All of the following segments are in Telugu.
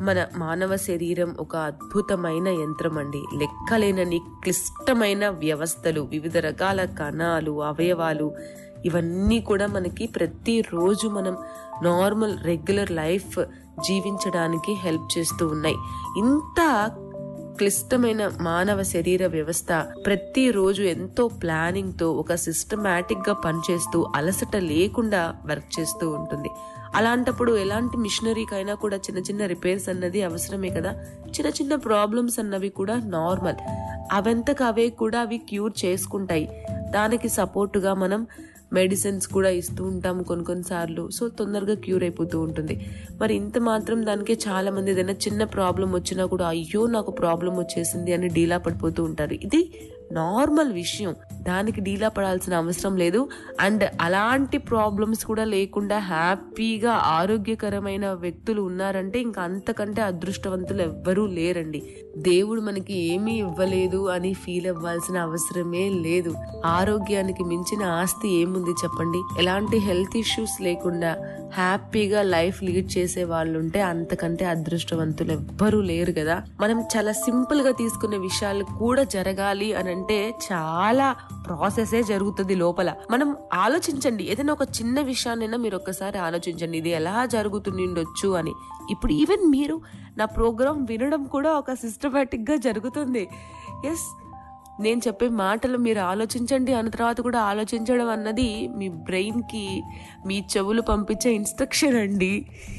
మన మానవ శరీరం ఒక అద్భుతమైన యంత్రం అండి లెక్కలేనని క్లిష్టమైన వ్యవస్థలు వివిధ రకాల కణాలు అవయవాలు ఇవన్నీ కూడా మనకి ప్రతిరోజు మనం నార్మల్ రెగ్యులర్ లైఫ్ జీవించడానికి హెల్ప్ చేస్తూ ఉన్నాయి ఇంత క్లిష్టమైన మానవ శరీర వ్యవస్థ ప్రతిరోజు ఎంతో ప్లానింగ్ తో ఒక సిస్టమేటిక్ గా పనిచేస్తూ అలసట లేకుండా వర్క్ చేస్తూ ఉంటుంది అలాంటప్పుడు ఎలాంటి మిషనరీకైనా కూడా చిన్న చిన్న రిపేర్స్ అన్నది అవసరమే కదా చిన్న చిన్న ప్రాబ్లమ్స్ అన్నవి కూడా నార్మల్ అవంతకు అవే కూడా అవి క్యూర్ చేసుకుంటాయి దానికి సపోర్టుగా మనం మెడిసిన్స్ కూడా ఇస్తూ ఉంటాము కొన్ని కొన్నిసార్లు సో తొందరగా క్యూర్ అయిపోతూ ఉంటుంది మరి ఇంత మాత్రం దానికి చాలా మంది ఏదైనా చిన్న ప్రాబ్లం వచ్చినా కూడా అయ్యో నాకు ప్రాబ్లం వచ్చేసింది అని డీలా పడిపోతూ ఉంటారు ఇది నార్మల్ విషయం దానికి డీలా పడాల్సిన అవసరం లేదు అండ్ అలాంటి ప్రాబ్లమ్స్ కూడా లేకుండా హ్యాపీగా ఆరోగ్యకరమైన వ్యక్తులు ఉన్నారంటే ఇంకా అంతకంటే అదృష్టవంతులు ఎవ్వరూ లేరండి దేవుడు మనకి ఏమీ ఇవ్వలేదు అని ఫీల్ అవ్వాల్సిన అవసరమే లేదు ఆరోగ్యానికి మించిన ఆస్తి ఏముంది చెప్పండి ఎలాంటి హెల్త్ ఇష్యూస్ లేకుండా హ్యాపీగా లైఫ్ లీడ్ చేసే వాళ్ళు ఉంటే అంతకంటే అదృష్టవంతులు ఎవ్వరూ లేరు కదా మనం చాలా సింపుల్ గా తీసుకునే విషయాలు కూడా జరగాలి అని అంటే చాలా ప్రాసెసే జరుగుతుంది లోపల మనం ఆలోచించండి ఏదైనా ఒక చిన్న విషయాన్నైనా మీరు ఒక్కసారి ఆలోచించండి ఇది ఎలా జరుగుతుండొచ్చు అని ఇప్పుడు ఈవెన్ మీరు నా ప్రోగ్రామ్ వినడం కూడా ఒక సిస్టమేటిక్ గా జరుగుతుంది ఎస్ నేను చెప్పే మాటలు మీరు ఆలోచించండి అన్న తర్వాత కూడా ఆలోచించడం అన్నది మీ బ్రెయిన్ కి మీ చెవులు పంపించే ఇన్స్ట్రక్షన్ అండి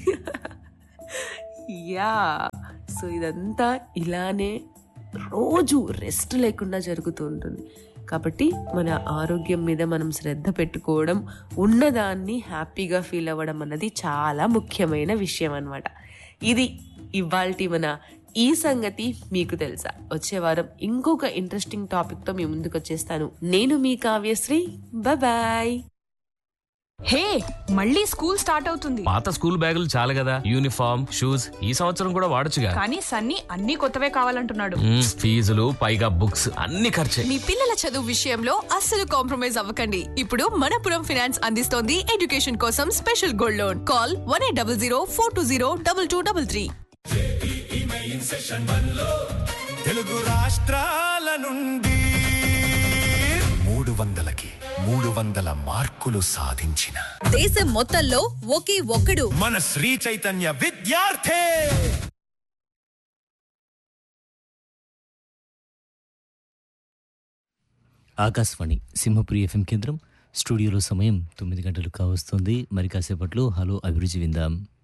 యా సో ఇదంతా ఇలానే రోజు రెస్ట్ లేకుండా జరుగుతూ ఉంటుంది కాబట్టి మన ఆరోగ్యం మీద మనం శ్రద్ధ పెట్టుకోవడం ఉన్నదాన్ని హ్యాపీగా ఫీల్ అవ్వడం అన్నది చాలా ముఖ్యమైన విషయం అన్నమాట ఇది ఇవాల్టి మన ఈ సంగతి మీకు తెలుసా వచ్చే వారం ఇంకొక ఇంట్రెస్టింగ్ టాపిక్ తో మీ ముందుకు వచ్చేస్తాను నేను మీ కావ్యశ్రీ బాయ్ హే మళ్ళీ స్కూల్ స్టార్ట్ అవుతుంది పాత స్కూల్ బ్యాగులు చాలు కదా యూనిఫామ్ షూస్ ఈ సంవత్సరం కూడా వాడొచ్చుగా కానీ సన్నీ అన్ని కొత్తవే కావాలంటున్నాడు మ్మ్, ఫీజులు పైగా బుక్స్ అన్ని ఖర్చే మీ పిల్లల చదువు విషయంలో అస్సలు కాంప్రమైజ్ అవ్వకండి ఇప్పుడు మనపురం ఫైనాన్స్ అందిస్తోంది ఎడ్యుకేషన్ కోసం special gold loan call one eight double zero four two zero double two double three Telugu రాష్ట్రాల నుండి మూడు వందలకి మూడు వందల మార్కులు సాధించిన దేశం మొత్తంలో ఒకే ఒక్కడు మన శ్రీ చైతన్య విద్యార్థి ఆకాశవాణి సింహపురి ఎఫ్ఎం కేంద్రం స్టూడియోలో సమయం తొమ్మిది గంటలు కావస్తుంది మరి కాసేపట్లో హలో అభిరుచి విందాం